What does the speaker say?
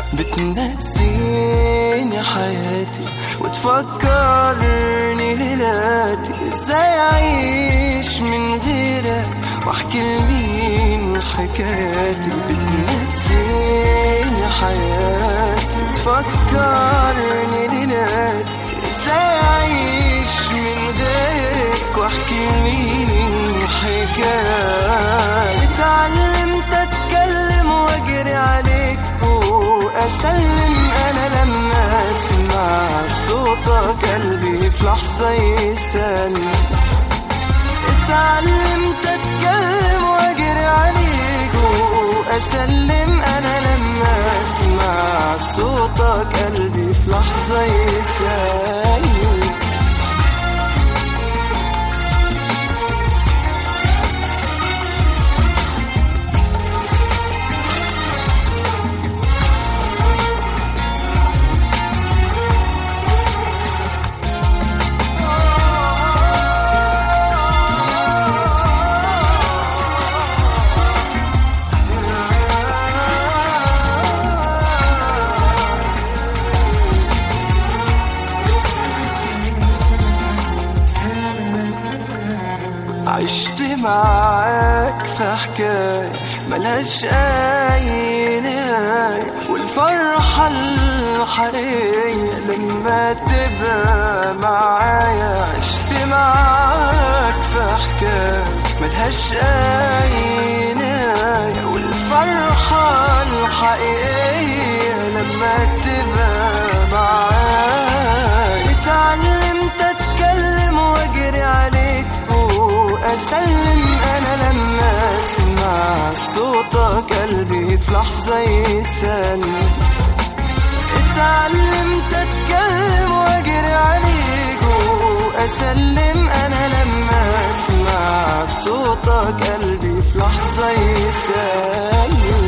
بتنسيني حياتي وتفكرني ليلاتي ازاي اعيش من غيرك واحكي لمين حكاياتي بتنسيني حياتي وتفكرني ليلاتي ازاي اعيش من غيرك واحكي لمين حكاياتي اتعلمت اتكلم واجري عليك واسلم انا لما اسمع صوتك قلبي في لحظه يسلم اتعلمت اتكلم واجري عليك واسلم انا لما اسمع صوتك قلبي في لحظه يسلم عشت معاك في حكاية ملهاش أي نهاية والفرحة الحقيقية لما تبقى معايا عشت معاك في حكاية ملهاش أي نهاية والفرحة الحقيقية لما تبقى معايا اتعلمت أتكلم وأجري عليك وأسلم أنا لما أسمع صوتك قلبي في لحظة يسلم اتعلمت أتكلم وأجري عليك وأسلم أنا لما أسمع صوتك قلبي في لحظة يسلم